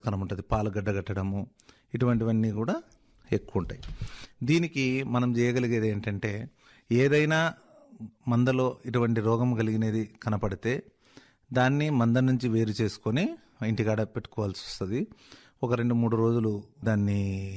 కనముంటుంది పాలు గడ్డగట్టడము ఇటువంటివన్నీ కూడా ఎక్కువ ఉంటాయి దీనికి మనం చేయగలిగేది ఏంటంటే ఏదైనా మందలో ఇటువంటి రోగం కలిగినది కనపడితే దాన్ని మంద నుంచి వేరు చేసుకొని ఇంటికాడ పెట్టుకోవాల్సి వస్తుంది ఒక రెండు మూడు రోజులు దాన్ని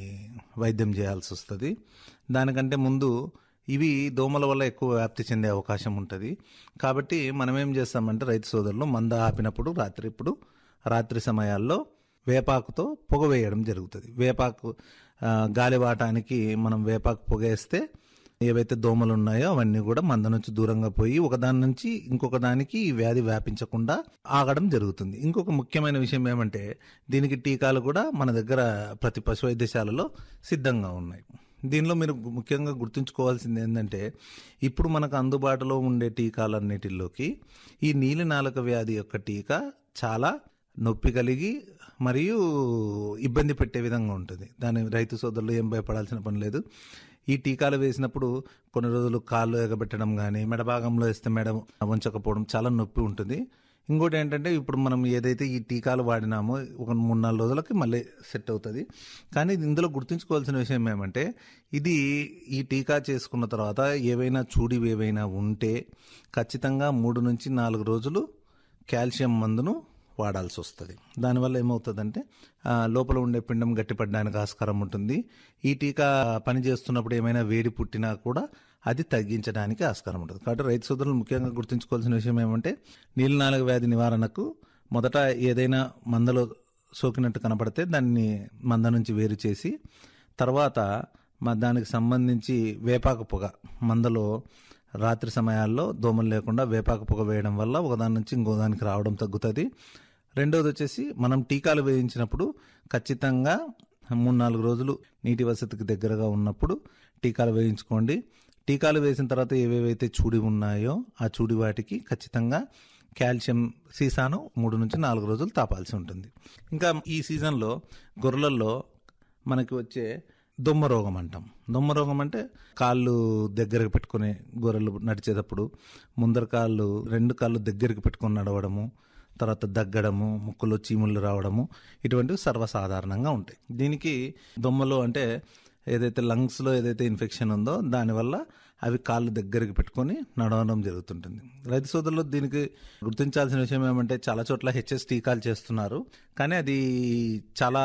వైద్యం చేయాల్సి వస్తుంది దానికంటే ముందు ఇవి దోమల వల్ల ఎక్కువ వ్యాప్తి చెందే అవకాశం ఉంటుంది కాబట్టి మనం ఏం చేస్తామంటే రైతు సోదరులు మంద ఆపినప్పుడు రాత్రి ఇప్పుడు రాత్రి సమయాల్లో వేపాకుతో పొగ వేయడం జరుగుతుంది వేపాకు ఆ, గాలివాటానికి మనం వేపాకు పొగ వేస్తే ఏవైతే దోమలు ఉన్నాయో అవన్నీ కూడా మంద నుంచి దూరంగా పోయి ఒకదాని నుంచి ఇంకొక దానికి ఈ వ్యాధి వ్యాపించకుండా ఆగడం జరుగుతుంది ఇంకొక ముఖ్యమైన విషయం ఏమంటే దీనికి టీకాలు కూడా మన దగ్గర ప్రతి పశు వైద్యశాలలో సిద్ధంగా ఉన్నాయి దీనిలో మీరు గు- ముఖ్యంగా గుర్తుంచుకోవాల్సింది ఏంటంటే ఇప్పుడు మనకు అందుబాటులో ఉండే టీకాలన్నిటిలోకి ఈ నీలి నాలుక వ్యాధి యొక్క టీకా చాలా నొప్పి కలిగి మరియు ఇబ్బంది పెట్టే విధంగా ఉంటుంది దాని రైతు సోదరులు ఏం భయపడాల్సిన పని లేదు ఈ టీకాలు వేసినప్పుడు కొన్ని రోజులు కాళ్ళు ఎగబెట్టడం కానీ మెడ భాగంలో వేస్తే మెడ వంచకపోవడం చాలా నొప్పి ఉంటుంది ఇంకోటి ఏంటంటే ఇప్పుడు మనం ఏదైతే ఈ టీకాలు వాడినామో ఒక మూడు నాలుగు రోజులకి మళ్ళీ సెట్ అవుతుంది కానీ ఇందులో గుర్తుంచుకోవాల్సిన విషయం ఏమంటే ఇది ఈ టీకా చేసుకున్న తర్వాత ఏవైనా చూడివి ఏవైనా ఉంటే ఖచ్చితంగా మూడు నుంచి నాలుగు రోజులు కాల్షియం మందును వాడాల్సి వస్తుంది దానివల్ల ఏమవుతుందంటే ఆ, లోపల ఉండే పిండం గట్టిపడడానికి ఆస్కారం ఉంటుంది ఈ టీకా పని చేస్తున్నప్పుడు ఏమైనా వేడి పుట్టినా కూడా అది తగ్గించడానికి ఆస్కారం ఉంటుంది కాబట్టి రైతు సోదరులు ముఖ్యంగా గుర్తుంచుకోవాల్సిన విషయం ఏమంటే నీలినాలుగ వ్యాధి నివారణకు మొదట ఏదైనా మందలో సోకినట్టు కనపడితే దాన్ని మంద నుంచి వేరు చేసి తర్వాత మా దానికి సంబంధించి వేపాకు పొగ మందలో రాత్రి సమయాల్లో దోమలు లేకుండా వేపాకు పొగ వేయడం వల్ల ఒకదాని నుంచి ఇంకో దానికి రావడం తగ్గుతుంది రెండవది వచ్చేసి మనం టీకాలు వేయించినప్పుడు ఖచ్చితంగా మూడు నాలుగు రోజులు నీటి వసతికి దగ్గరగా ఉన్నప్పుడు టీకాలు వేయించుకోండి టీకాలు వేసిన తర్వాత ఏవేవైతే చూడి ఉన్నాయో ఆ చూడి వాటికి ఖచ్చితంగా కాల్షియం సీసాను మూడు నుంచి నాలుగు రోజులు తాపాల్సి ఉంటుంది ఇంకా ఈ సీజన్లో గొర్రెలలో మనకి వచ్చే దొమ్మ రోగం అంటాం దొమ్మ రోగం అంటే కాళ్ళు దగ్గరకు పెట్టుకుని గొర్రెలు నడిచేటప్పుడు ముందర కాళ్ళు రెండు కాళ్ళు దగ్గరికి పెట్టుకొని నడవడము తర్వాత దగ్గడము ముక్కులో చీముళ్ళు రావడము ఇటువంటివి సర్వసాధారణంగా ఉంటాయి దీనికి దొమ్మలు అంటే ఏదైతే లంగ్స్లో ఏదైతే ఇన్ఫెక్షన్ ఉందో దానివల్ల అవి కాళ్ళు దగ్గరికి పెట్టుకొని నడవడం జరుగుతుంటుంది రైతు సోదరులు దీనికి గుర్తించాల్సిన విషయం ఏమంటే చాలా చోట్ల హెచ్ఎస్ టీకాలు చేస్తున్నారు కానీ అది చాలా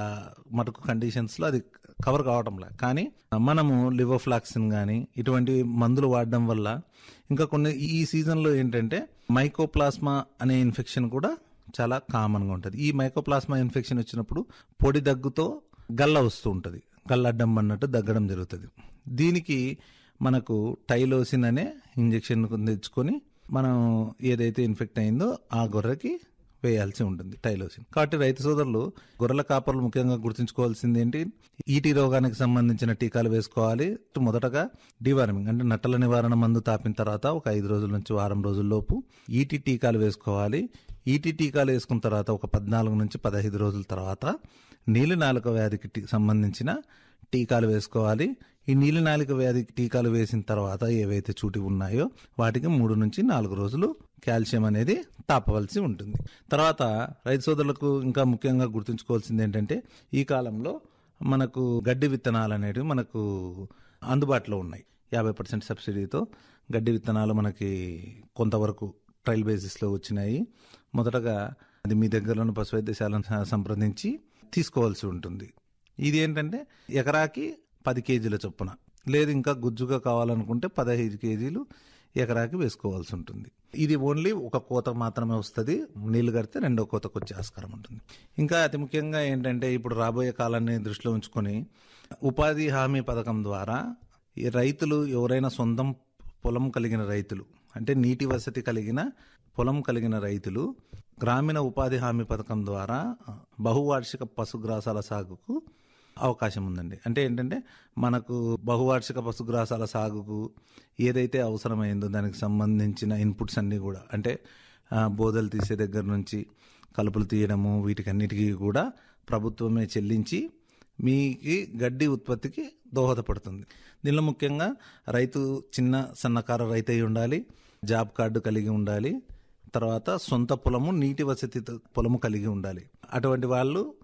మటుకు కండిషన్స్లో అది కవర్ కావటంలే కానీ మనము లివోఫ్లాక్సిన్ కానీ ఇటువంటి మందులు వాడడం వల్ల ఇంకా కొన్ని ఈ సీజన్లో ఏంటంటే మైకోప్లాస్మా అనే ఇన్ఫెక్షన్ కూడా చాలా కామన్గా ఉంటుంది ఈ మైకోప్లాస్మా ఇన్ఫెక్షన్ వచ్చినప్పుడు పొడి దగ్గుతో గల్ల వస్తూ ఉంటుంది గల్ల అడ్డం అన్నట్టు దగ్గడం జరుగుతుంది దీనికి మనకు టైలోసిన్ అనే ఇంజెక్షన్ తెచ్చుకొని మనం ఏదైతే ఇన్ఫెక్ట్ అయిందో ఆ గొర్రెకి వేయాల్సి ఉంటుంది టైలోసిన్ కాబట్టి రైతు సోదరులు గొర్రెల కాపర్లు ముఖ్యంగా గుర్తుంచుకోవాల్సింది ఏంటి ఈటీ రోగానికి సంబంధించిన టీకాలు వేసుకోవాలి మొదటగా డివార్మింగ్ అంటే నట్టల నివారణ మందు తాపిన తర్వాత ఒక ఐదు రోజుల నుంచి వారం రోజుల లోపు ఈటీ టీకాలు వేసుకోవాలి ఈటీ టీకాలు వేసుకున్న తర్వాత ఒక పద్నాలుగు నుంచి పదహైదు రోజుల తర్వాత నీలి నాలుక వ్యాధికి టీ- సంబంధించిన టీకాలు వేసుకోవాలి ఈ నీలి నాలుక వ్యాధికి టీకాలు వేసిన తర్వాత ఏవైతే చూటి ఉన్నాయో వాటికి మూడు నుంచి నాలుగు రోజులు కాల్షియం అనేది తాపవలసి ఉంటుంది తర్వాత రైతు సోదరులకు ఇంకా ముఖ్యంగా గుర్తుంచుకోవాల్సింది ఏంటంటే ఈ కాలంలో మనకు గడ్డి విత్తనాలు అనేవి మనకు అందుబాటులో ఉన్నాయి యాభై పర్సెంట్ సబ్సిడీతో గడ్డి విత్తనాలు మనకి కొంతవరకు ట్రయల్ బేసిస్లో వచ్చినాయి మొదటగా అది మీ దగ్గరలోని పశు వైద్యశాలను స- సంప్రదించి తీసుకోవాల్సి ఉంటుంది ఇది ఏంటంటే ఎకరాకి పది కేజీల చొప్పున లేదు ఇంకా గుజ్జుగా కావాలనుకుంటే పదహైదు కేజీలు ఎకరాకి వేసుకోవాల్సి ఉంటుంది ఇది ఓన్లీ ఒక కోత మాత్రమే వస్తుంది నీళ్లు కడితే రెండో కోతకు వచ్చే ఆస్కారం ఉంటుంది ఇంకా అతి ముఖ్యంగా ఏంటంటే ఇప్పుడు రాబోయే కాలాన్ని దృష్టిలో ఉంచుకొని ఉపాధి హామీ పథకం ద్వారా ఈ రైతులు ఎవరైనా సొంతం పొలం కలిగిన రైతులు అంటే నీటి వసతి కలిగిన పొలం కలిగిన రైతులు గ్రామీణ ఉపాధి హామీ పథకం ద్వారా బహువార్షిక పశుగ్రాసాల సాగుకు అవకాశం ఉందండి అంటే ఏంటంటే మనకు బహువార్షిక పశుగ్రాసాల సాగుకు ఏదైతే అవసరమైందో దానికి సంబంధించిన ఇన్పుట్స్ అన్నీ కూడా అంటే ఆ, బోదలు తీసే దగ్గర నుంచి కలుపులు తీయడము వీటికన్నిటికీ కూడా ప్రభుత్వమే చెల్లించి మీకి గడ్డి ఉత్పత్తికి దోహదపడుతుంది దీనిలో ముఖ్యంగా రైతు చిన్న సన్నకారు రైతు అయి ఉండాలి జాబ్ కార్డు కలిగి ఉండాలి తర్వాత సొంత పొలము నీటి వసతి పొలము కలిగి ఉండాలి అటువంటి వాళ్ళు